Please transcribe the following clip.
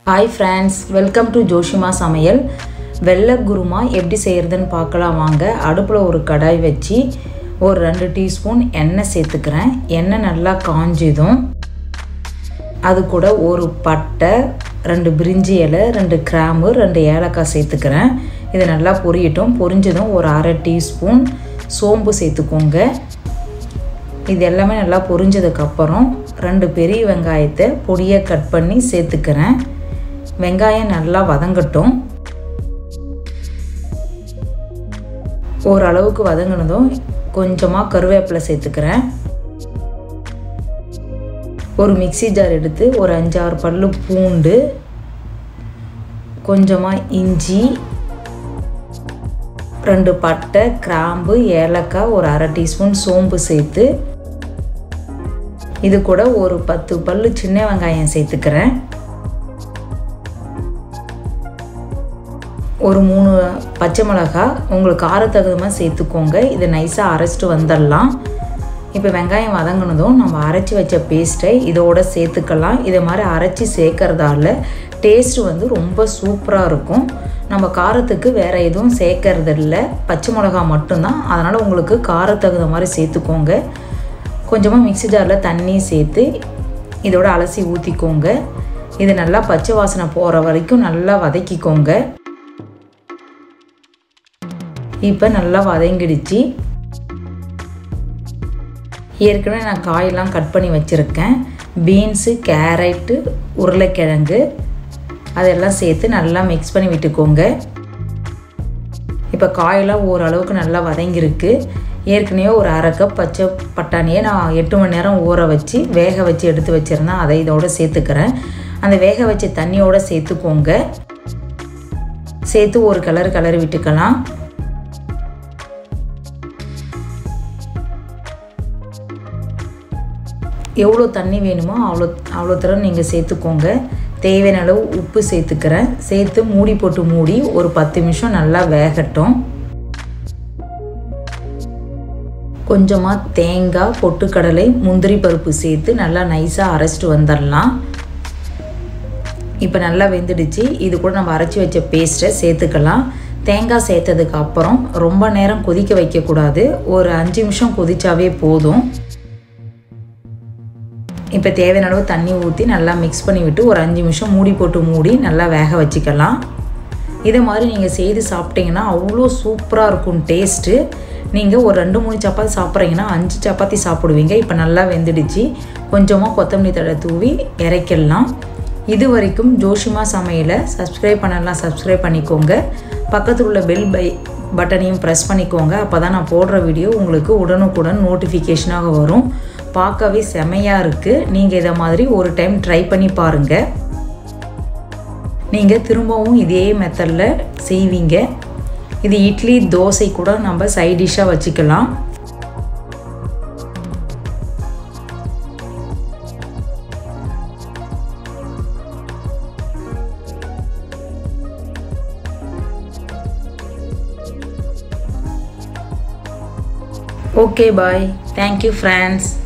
hi friends welcome to Joshima சமையல் வெள்ளை குருமா எப்படி செய்கிறதுன்னு பார்க்கலாம் வாங்க அடுப்பில் ஒரு கடாய் வச்சு ஒரு ரெண்டு டீஸ்பூன் எண்ணெய் சேர்த்துக்கிறேன் எண்ணெய் நல்லா காஞ்சதும் அது கூட ஒரு பட்டை ரெண்டு பிரிஞ்சி இலை ரெண்டு கிராம்பு ரெண்டு ஏலக்காய் சேர்த்துக்கிறேன் இது நல்லா பொரியட்டும் பொரிஞ்சதும் ஒரு அரை டீஸ்பூன் சோம்பு சேர்த்துக்கோங்க இது எல்லாமே நல்லா பொரிஞ்சதுக்கப்புறம் ரெண்டு பெரிய வெங்காயத்தை பொடியாக கட் பண்ணி சேர்த்துக்கிறேன் வெங்காயம் நல்லா வதங்கட்டும் ஓரளவுக்கு வதங்கினதும் கொஞ்சமாக கருவேப்பிலை சேர்த்துக்கிறேன் ஒரு மிக்சி ஜார் எடுத்து ஒரு அஞ்சாறு பல்லு பூண்டு கொஞ்சமாக இஞ்சி ரெண்டு பட்டை கிராம்பு ஏலக்காய் ஒரு அரை டீஸ்பூன் சோம்பு சேர்த்து இது கூட ஒரு பத்து பல்லு சின்ன வெங்காயம் சேர்த்துக்கிறேன் ஒரு மூணு பச்சை மிளகா உங்களுக்கு காரத்தகுதமாக சேர்த்துக்கோங்க இதை நைஸாக அரைச்சிட்டு வந்துடலாம் இப்போ வெங்காயம் வதங்கினதும் நம்ம அரைச்சி வச்ச பேஸ்ட்டை இதோட சேர்த்துக்கலாம் இதை மாதிரி அரைச்சி சேர்க்கறதால டேஸ்ட் வந்து ரொம்ப சூப்பராக இருக்கும் நம்ம காரத்துக்கு வேறு எதுவும் சேர்க்கறது இல்லை பச்சை மிளகா மட்டும்தான் அதனால் உங்களுக்கு காரத்தகுந்த மாதிரி சேர்த்துக்கோங்க கொஞ்சமாக மிக்சி ஜாரில் தண்ணி சேர்த்து இதோட அலசி ஊற்றிக்கோங்க இது நல்லா பச்சை வாசனை போகிற வரைக்கும் நல்லா வதக்கிக்கோங்க இப்போ நல்லா வதங்கிடுச்சு ஏற்கனவே நான் காயெல்லாம் கட் பண்ணி வச்சுருக்கேன் பீன்ஸு கேரட்டு உருளைக்கிழங்கு அதெல்லாம் சேர்த்து நல்லா மிக்ஸ் பண்ணி விட்டுக்கோங்க இப்போ காயெல்லாம் ஓரளவுக்கு நல்லா வதங்கியிருக்கு ஏற்கனவே ஒரு அரை கப் பச்சை பட்டாணியை நான் எட்டு மணி நேரம் ஊற வச்சு வேக வச்சு எடுத்து வச்சுருந்தேன் அதை இதோட சேர்த்துக்கிறேன் அந்த வேக வச்ச தண்ணியோடு சேர்த்துக்கோங்க சேர்த்து ஒரு கலர் கலர் விட்டுக்கலாம் எவ்வளோ தண்ணி வேணுமோ அவ்வளோ அவ்வளோ தரம் நீங்கள் சேர்த்துக்கோங்க தேவையான அளவு உப்பு சேர்த்துக்கிறேன் சேர்த்து மூடி போட்டு மூடி ஒரு பத்து நிமிஷம் நல்லா வேகட்டும் கொஞ்சமாக தேங்காய் பொட்டுக்கடலை முந்திரி பருப்பு சேர்த்து நல்லா நைஸாக அரைச்சிட்டு வந்துடலாம் இப்போ நல்லா வெந்துடுச்சு இது கூட நம்ம அரைச்சி வச்ச பேஸ்ட்டை சேர்த்துக்கலாம் தேங்காய் சேர்த்ததுக்கு அப்புறம் ரொம்ப நேரம் கொதிக்க வைக்கக்கூடாது ஒரு அஞ்சு நிமிஷம் கொதிச்சாவே போதும் இப்போ தேவையான அளவு தண்ணி ஊற்றி நல்லா மிக்ஸ் பண்ணி விட்டு ஒரு அஞ்சு நிமிஷம் மூடி போட்டு மூடி நல்லா வேக வச்சுக்கலாம் இதை மாதிரி நீங்கள் செய்து சாப்பிட்டீங்கன்னா அவ்வளோ சூப்பராக இருக்கும் டேஸ்ட்டு நீங்கள் ஒரு ரெண்டு மூணு சப்பாத்தி சாப்பிட்றீங்கன்னா அஞ்சு சப்பாத்தி சாப்பிடுவீங்க இப்போ நல்லா வெந்துடுச்சு கொஞ்சமாக கொத்தமல்லி தழை தூவி இறக்கிடலாம் இது வரைக்கும் ஜோஷிமா சமையலை சப்ஸ்கிரைப் பண்ணலாம் சப்ஸ்கிரைப் பண்ணிக்கோங்க பக்கத்தில் உள்ள பெல் பை பட்டனையும் ப்ரெஸ் பண்ணிக்கோங்க அப்போ தான் நான் போடுற வீடியோ உங்களுக்கு உடனுக்குடன் நோட்டிஃபிகேஷனாக வரும் பார்க்கவே செமையாக இருக்குது நீங்கள் இதை மாதிரி ஒரு டைம் ட்ரை பண்ணி பாருங்கள் நீங்கள் திரும்பவும் இதே மெத்தடில் செய்வீங்க இது இட்லி தோசை கூட நம்ம சைட் டிஷ்ஷாக வச்சுக்கலாம் ஓகே பாய் தேங்க்யூ ஃப்ரெண்ட்ஸ்